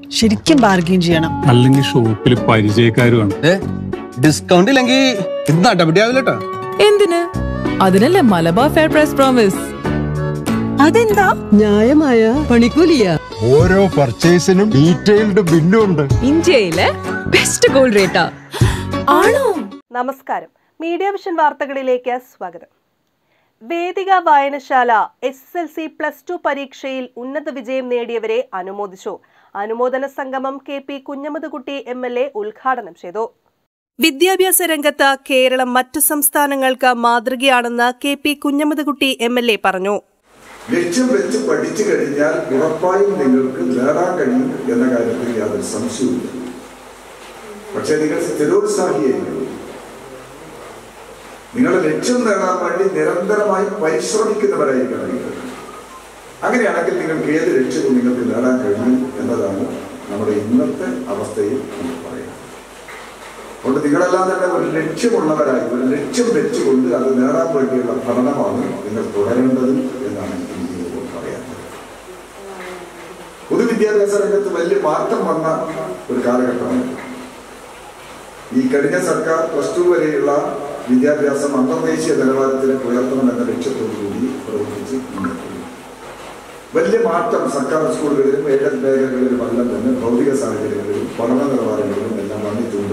ശരിക്കും ബാർഗെയിൻ ചെയ്യണം അല്ലെങ്കിൽ ഷോപ്പിൽ പരിചയക്കാരുമാണ് ഏ ഡിസ്കൗണ്ട് ഇല്ലെങ്കിൽ ഇത് നടപടിയാവില്ലട്ടോ എന്തിന് അതിനല്ലേ മലബാർ ഫെയർ പ്രൈസ് പ്രോമിസ് അതെന്താ ന്യായമായ പണിക്കൂലിയാ ഓരോ പർച്ചേസിനും ഡീറ്റെയിൽഡ് ബില്ലും ഉണ്ട് ഇന്ത്യയിലെ ബെസ്റ്റ് ഗോൾഡ് റേറ്റാ ആണോ നമസ്കാരം മീഡിയ വിഷൻ വാർത്തകളിലേക്ക് സ്വാഗതം വേദിക വായനശാല S S L C plus two പരീക്ഷയിൽ ഉന്നത വിജയം നേടിയവരെ അനുമോദിച്ചു അനുമോദന സംഗമം K P Kunhammedkutty M L A ഉദ്ഘാടനം ചെയ്തു വിദ്യാഭ്യാസ രംഗത്ത് കേരളം മറ്റു സംസ്ഥാനങ്ങൾക്ക് മാതൃകയാണെന്ന് K P Kunhammedkutty M L A പറഞ്ഞു ലക്ഷ്യം വെച്ച് പഠിച്ചു കഴിഞ്ഞാൽ ഉറപ്പായും നിങ്ങൾക്ക് നേടാൻ കഴിയും എന്ന കാര്യത്തിൽ യാതൊരു സംശയവുമില്ല പക്ഷെ നിങ്ങൾ സ്ഥിരോത്സാഹിയായിരിക്കും നിങ്ങളുടെ ലക്ഷ്യം നേടാൻ വേണ്ടി നിരന്തരമായി പരിശ്രമിക്കുന്നവരായിരിക്കണം നിങ്ങൾ അങ്ങനെയാണെങ്കിൽ നിങ്ങൾക്ക് ഏത് ലക്ഷ്യവും നിങ്ങൾക്ക് നേടാൻ കഴിയും എന്നതാണ് നമ്മുടെ ഇന്നത്തെ അവസ്ഥയിൽ നമുക്ക് പറയാം അതുകൊണ്ട് നിങ്ങളെല്ലാം തന്നെ ഒരു ലക്ഷ്യമുള്ളവരായി ഒരു ലക്ഷ്യം വെച്ചുകൊണ്ട് അത് നേടാൻ വേണ്ടിയുള്ള പഠനമാണ് നിങ്ങൾ തുടരേണ്ടത് എന്നാണ് എനിക്ക് ഇതിനോട് പറയാനുള്ളത് പൊതുവിദ്യാഭ്യാസ രംഗത്ത് വലിയ മാറ്റം വന്ന ഒരു കാലഘട്ടമാണ് ഈ കഴിഞ്ഞ സർക്കാർ പ്ലസ് ടു വരെയുള്ള വിദ്യാഭ്യാസം അന്തർദേശീയ നിലവാരത്തിലേക്ക് ഉയർത്തണമെന്ന ലക്ഷ്യത്തോടുകൂടി പ്രവർത്തിച്ച് മുന്നേറുന്നു വലിയ മാറ്റം സർക്കാർ സ്കൂളുകളിലും എയ്ഡഡ് മേഖലകളിലും എല്ലാം തന്നെ ഭൗതിക സാഹചര്യങ്ങളിലും പഠന നിലവാരങ്ങളിലും എല്ലാം വന്നിട്ടുണ്ട്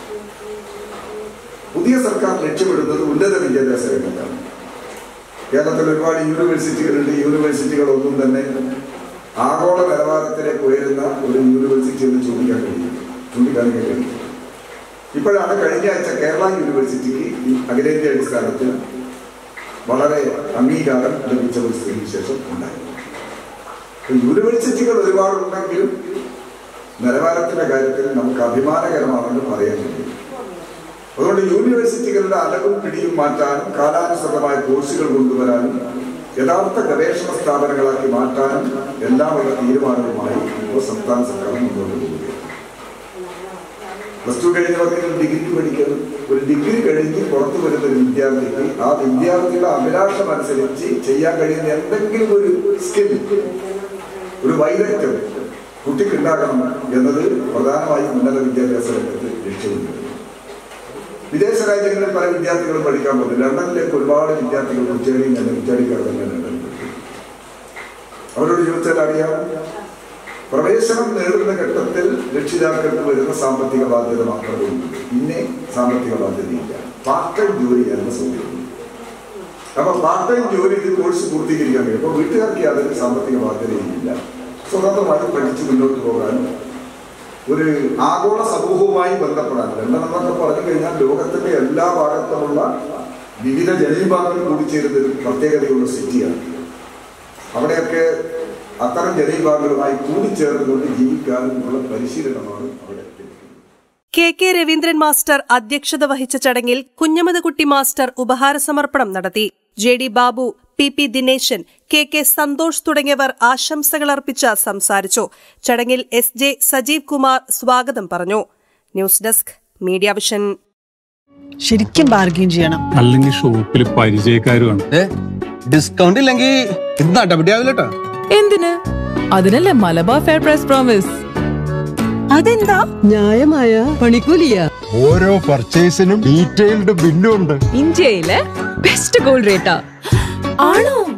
പുതിയ സർക്കാർ ലക്ഷ്യമിടുന്നത് ഉന്നത വിദ്യാഭ്യാസ രംഗത്താണ് കേരളത്തിൽ ഒരുപാട് യൂണിവേഴ്സിറ്റികളുണ്ട് യൂണിവേഴ്സിറ്റികളൊന്നും തന്നെ ആഗോള നിലവാരത്തിലേക്ക് ഉയരുന്ന ഒരു യൂണിവേഴ്സിറ്റി എന്ന് ചൂണ്ടിക്കാൻ കഴിയും ചൂണ്ടിക്കാണിക്കാൻ കഴിയും ഇപ്പോഴാണ് കഴിഞ്ഞ ആഴ്ച കേരള യൂണിവേഴ്സിറ്റിക്ക് ഈ അഖിലേന്ത്യാ അടിസ്ഥാനത്തിൽ വളരെ അംഗീകാരം ലഭിച്ച ഒരു സ്ഥിതിവിശേഷം ഉണ്ടായി അപ്പൊ യൂണിവേഴ്സിറ്റികൾ ഒരുപാടുണ്ടെങ്കിലും നിലവാരത്തിന്റെ കാര്യത്തിൽ നമുക്ക് അഭിമാനകരമാണെന്ന് പറയാൻ കഴിയും അതുകൊണ്ട് യൂണിവേഴ്സിറ്റികളുടെ അലവും പിടിയും മാറ്റാനും കാലാനുസൃതമായ കോഴ്സുകൾ കൊണ്ടുവരാനും യഥാർത്ഥ ഗവേഷണ സ്ഥാപനങ്ങളാക്കി മാറ്റാനും എല്ലാവരുടെ തീരുമാനവുമായി ഇപ്പോൾ സംസ്ഥാന സർക്കാർ മുന്നോട്ട് പോവുകയാണ് പ്ലസ് ടു കഴിഞ്ഞവർക്ക് ഒരു ഡിഗ്രിക്ക് പഠിക്കണം ഒരു ഡിഗ്രി കഴിഞ്ഞ് പുറത്തു വരുന്ന ഒരു വിദ്യാർത്ഥിക്ക് ആ വിദ്യാർത്ഥിയുടെ അഭിലാഷം അനുസരിച്ച് ചെയ്യാൻ കഴിയുന്ന എന്തെങ്കിലും ഒരു സ്കിൽ ഒരു വൈദഗ്ധ്യം കുട്ടിക്ക് ഉണ്ടാകണം എന്നത് പ്രധാനമായും ഉന്നത വിദ്യാഭ്യാസ രംഗത്ത് ലക്ഷ്യമിടുന്നു വിദേശ രാജ്യങ്ങളിൽ പല വിദ്യാർത്ഥികളും പഠിക്കാൻ പോകുന്നു ലണ്ടനിലേക്ക് ഒരുപാട് വിദ്യാർത്ഥികൾ ഉച്ചേരിയും തന്നെ ഉച്ചേരിക്കാർ തന്നെ ലണ്ടനിൽ പഠിക്കും. അവരോട് ചോദിച്ചാൽ അറിയാം പ്രവേശനം നേടുന്ന ഘട്ടത്തിൽ രക്ഷിതാക്കൾക്ക് വരുന്ന സാമ്പത്തിക ബാധ്യത മാത്രമേ ഉള്ളൂ പിന്നെ സാമ്പത്തിക ബാധ്യതയില്ല പാർട്ട് ടൈം ജോലി എന്ന സൗകര്യം അപ്പൊ പാർട്ട് ടൈം ജോലി ഇത് കോഴ്സ് പൂർത്തീകരിക്കാൻ കഴിയും അപ്പൊ വീട്ടുകാർക്ക് യാതൊരു സാമ്പത്തിക ബാധ്യതയില്ല സ്വതന്ത്രമായി പഠിച്ച് മുന്നോട്ട് പോകാനും ഒരു ആഗോള സമൂഹവുമായി ബന്ധപ്പെടാൻ ലണ്ടൻ എന്നൊക്കെ പറഞ്ഞു കഴിഞ്ഞാൽ ലോകത്തിന്റെ എല്ലാ ഭാഗത്തുമുള്ള വിവിധ ജനവിഭാഗങ്ങൾ കൂടിച്ചേരുന്ന ഒരു പ്രത്യേകതയുള്ള സിറ്റിയാണ് അവിടെയൊക്കെ അത്തരം ജനവിഭാഗങ്ങളുമായി കൂടിച്ചേർന്നുകൊണ്ട് ജീവിക്കാനും ഉള്ള പരിശീലനമാണ് അവിടെ ലഭിക്കുന്നത് കെ കെ രവീന്ദ്രൻ മാസ്റ്റർ അധ്യക്ഷത വഹിച്ച ചടങ്ങിൽ കുഞ്ഞമതകുട്ടി മാസ്റ്റർ ഉപഹാര സമർപ്പണം നടത്തി J D Babu P P Dineshan K K Santhosh തുടങ്ങിയവർ ആശംസകൾ അർപ്പിച്ച് സംസാരിച്ചു ചടങ്ങിൽ എസ് ജെ സജീവ് കുമാർ സ്വാഗതം പറഞ്ഞു ന്യൂസ് ഡെസ്ക് മീഡിയ വിഷൻ ശരിക്കും ബാർഗെയിൻ ചെയ്യണം അല്ലെങ്കിൽ ഷോപ്പിൽ പരിചയക്കാരുമാണ് ഏ ഡിസ്കൗണ്ട് ഇല്ലെങ്കിൽ ഇത് നടപടിയാവില്ലട്ടോ എന്തിന് അതിനല്ലേ മലബാർ ഫെയർ പ്രൈസ് പ്രോമിസ് അതെന്താ ന്യായമായ പണിക്കൂലിയാ ഓരോ പർച്ചേസിനും ഡീറ്റെയിൽഡ് ബില്ലും ഉണ്ട് ഇന്ത്യയിലെ ബെസ്റ്റ് ഗോൾഡ് റേറ്റാ ആണോ